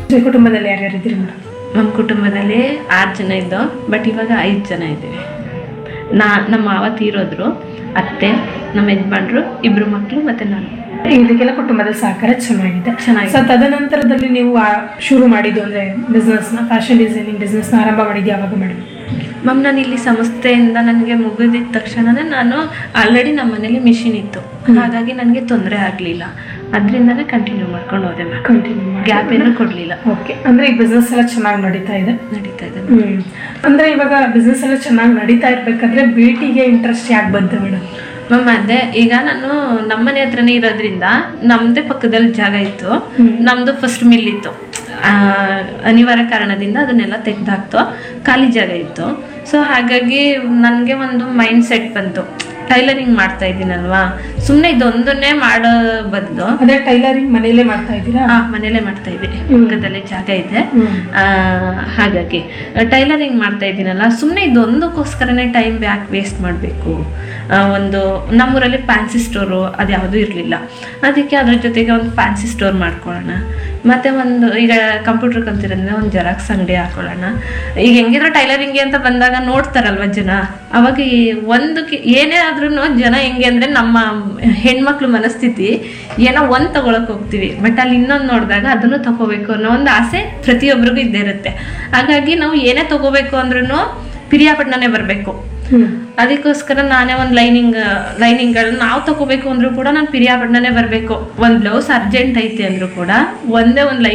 ನಿಮ್ಮ ಕುಟುಂಬದಲ್ಲಿ ಯಾರ್ಯಾರು ಇದ್ದೀರಿ ಮೇಡಮ್ ನಮ್ಮ ಕುಟುಂಬದಲ್ಲಿ ಆರು ಜನ ಇದ್ದೋ ಬಟ್ ಇವಾಗ ಐದು ಜನ ಇದ್ದೀವಿ ನಾ ನಮ್ಮ ಮಾವ ತೀರೋದ್ರು ಅತ್ತೆ ನಮ್ಮ ಯಜಮಾನ್ರು ಇಬ್ರು ಮಕ್ಕಳು ಮತ್ತೆ ನಾನು ಇದಕ್ಕೆಲ್ಲ ಕುಟುಂಬದ ಸಹಕಾರ ಚೆನ್ನಾಗಿದೆ ಚೆನ್ನಾಗಿದೆ. ಸೊ ತದನಂತರದಲ್ಲಿ ನೀವು ಆ ಶುರು ಮಾಡಿದ್ದು ಅಂದ್ರೆ ಬಿಸ್ನೆಸ್ನ ಫ್ಯಾಷನ್ ಡಿಸೈನಿಂಗ್ ಬಿಸ್ನೆಸ್ನ ಆರಂಭ ಮಾಡಿದ್ದು ಯಾವಾಗ ಮೇಡಮ್ ಮ್ಯಾಮ್ ನಾನು ಇಲ್ಲಿ ಸಂಸ್ಥೆಯಿಂದ ನನಗೆ ಮುಗಿದಿದ ತಕ್ಷಣನೇ ನಾನು ಆಲ್ರೆಡಿ ನಮ್ಮ ಮನೇಲಿ ಮಿಷಿನ್ ಇತ್ತು ಹಾಗಾಗಿ ನನಗೆ ತೊಂದರೆ ಆಗಲಿಲ್ಲ ಅದರಿಂದನೇ ಕಂಟಿನ್ಯೂ ಮಾಡ್ಕೊಂಡು ಹೋದೆ ಮ್ಯಾಮ್ ಕಂಟಿನ್ಯೂ ಮಾಡಿ ಗ್ಯಾಪ್ ಏನೂ ಕೊಡಲಿಲ್ಲ ಓಕೆ ಅಂದ್ರೆ ಈ ಬಿಸ್ನೆಸ್ ಎಲ್ಲ ಚೆನ್ನಾಗಿ ನಡೀತಾ ಇದೆ ನಡೀತಾ ಇದೆ ಹ್ಮ್ ಅಂದ್ರೆ ಇವಾಗ ಬಿಸ್ನೆಸ್ ಎಲ್ಲ ಚೆನ್ನಾಗಿ ನಡೀತಾ ಇರ್ಬೇಕಾದ್ರೆ ಬ್ಯೂಟಿಗೆ ಇಂಟ್ರೆಸ್ಟ್ ಯಾಕೆ ಬಂತು ಮೇಡಮ್ ಮ್ಯಾಮ್ ಅದೇ ಈಗ ನಾನು ನಮ್ಮನೆ ಹತ್ರನೇ ಇರೋದ್ರಿಂದ ನಮ್ಮದೇ ಪಕ್ಕದಲ್ಲಿ ಜಾಗ ಇತ್ತು ನಮ್ಮದು ಫಸ್ಟ್ ಮಿಲ್ ಇತ್ತು ಆ, ಅನಿವಾರ್ಯ ಕಾರಣದಿಂದ ಅದನ್ನೆಲ್ಲ ತೆಗೆದಾಕ್ತು ಖಾಲಿ ಜಾಗ ಇತ್ತು ಸೊ ಹಾಗಾಗಿ ನನಗೆ ಒಂದು ಮೈಂಡ್ ಸೆಟ್ ಬಂತು ಟೈಲರಿಂಗ್ ಮಾಡ್ತಾ ಇದ್ದೀನಲ್ವಾ ಸುಮ್ಮನೆ ಇದೊಂದನ್ನೇ ಮಾಡೋ ಬದಲು ಅದೇ ಟೈಲರಿಂಗ್ ಮನೇಲೆ ಮಾಡ್ತಾ ಇದ್ದೀರಾ ಆ ಮನೇಲೆ ಮಾಡ್ತಾ ಇದ್ದೆ ಪಕ್ಕದಲ್ಲೇ ಜಾಗ ಇದೆ ಹ್ಮ್. ಆ, ಹಾಗಾಗಿ ಟೈಲರಿಂಗ್ ಮಾಡ್ತಾ ಇದ್ದೀನಲ್ಲ ಸುಮ್ಮನೆ ಇದೊಂದಕ್ಕೋಸ್ಕರನೇ ಟೈಮ್ ಯಾಕೆ ವೇಸ್ಟ್ ಮಾಡಬೇಕು ಒಂದು ನಮ್ಮೂರಲ್ಲಿ ಫ್ಯಾನ್ಸಿ ಸ್ಟೋರು ಅದು ಯಾವುದೂ ಇರಲಿಲ್ಲ ಅದಕ್ಕೆ ಅದ್ರ ಜೊತೆಗೆ ಒಂದು ಫ್ಯಾನ್ಸಿ ಸ್ಟೋರ್ ಮಾಡ್ಕೊಳ್ಳೋಣ ಮತ್ತೆ ಒಂದು ಈಗ ಕಂಪ್ಯೂಟರ್ ಕಲ್ತಿರೋದ್ರಿಂದ ಒಂದು ಜೆರಾಕ್ಸ್ ಅಂಗಡಿ ಹಾಕೊಳ್ಳೋಣ ಈಗ ಹೆಂಗಿದ್ರು ಟೈಲರಿಂಗ್ಗೆ ಅಂತ ಬಂದಾಗ ನೋಡ್ತಾರಲ್ವ ಜನ ಅವಾಗ ಈ ಒಂದು ಕಿ- ಏನೇ ಆದ್ರೂ ಜನ ಹೆಂಗೆ ಅಂದ್ರೆ ನಮ್ಮ ಹೆಣ್ಮಕ್ಳು ಮನಸ್ಥಿತಿ ಏನೋ ಒಂದ್ ತಗೊಳಕ್ ಹೋಗ್ತೀವಿ ಬಟ್ ಅಲ್ಲಿ ಇನ್ನೊಂದು ನೋಡಿದಾಗ ಅದನ್ನು ತಗೋಬೇಕು ಅನ್ನೋ ಒಂದು ಆಸೆ ಪ್ರತಿಯೊಬ್ಬರಿಗೂ ಇದ್ದೇ ಇರುತ್ತೆ ಹಾಗಾಗಿ ನಾವು ಏನೇ ತಗೋಬೇಕು ಅಂದ್ರೂ ಪಿರಿಯಾಪಟ್ಟಣನೇ ಬರಬೇಕು ಹ್ಮ್ ಅದಕ್ಕೋಸ್ಕರ ನಾನೇ ಒಂದು ಲೈನಿಂಗ್ ಲೈನಿಂಗ್ಗಳನ್ನ ನಾವು ತಗೋಬೇಕು ಅಂದ್ರೂ ಕೂಡ ನಾನು ಪಿರಿಯಾಪಟ್ಟಣನೇ ಬರಬೇಕು ಒಂದು ಬ್ಲೌಸ್ ಅರ್ಜೆಂಟ್ ಐತೆ ಅಂದ್ರೂ ಕೂಡ ಒಂದೇ ಒಂದು